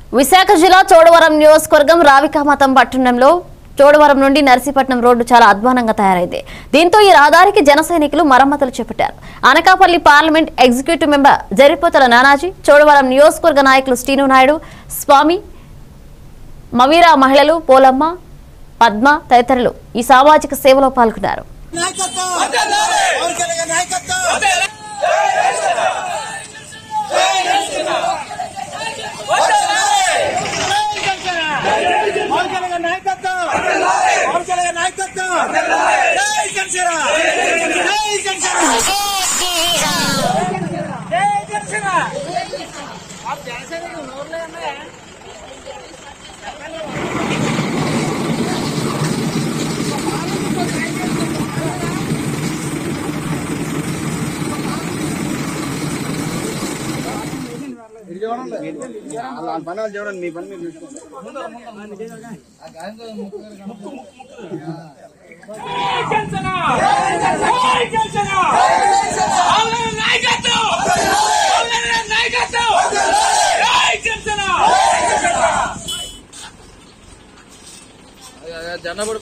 విశాఖ జిల్లా చోడవరం నియోజకవర్గం రావికామతం పట్టణంలో చోడవరం నుండి నర్సీపట్నం రోడ్డు చాలా అధ్వానంగా తయారైంది దీంతో ఈ రహదారికి జన సైనికులు మరమ్మతులు చేపట్టారు Anakapalli parliament executive member Jaripothala Nanaji Chodavaram నియోజకవర్గ నాయకులు శ్రీను నాయుడు స్వామి మవీరా మహిళలు పోలమ్మ పద్మ తదితరులు ఈ సామాజిక సేవలో పాల్గొన్నారు నాయకత్వం పవన్ కళ్యాణ్ నాయకత్వం పవన్ కళ్యాణ్ నాయకత్వం పవన్ కళ్యాణ్ నాయకత్వం జై జనసేన జై జనసేన జై జనసేన आप जैसे नहीं नोर ले हमें వాళ్ళ పని వాళ్ళు చూడండి మీ పని మీరు చూసుకోండి జనబడి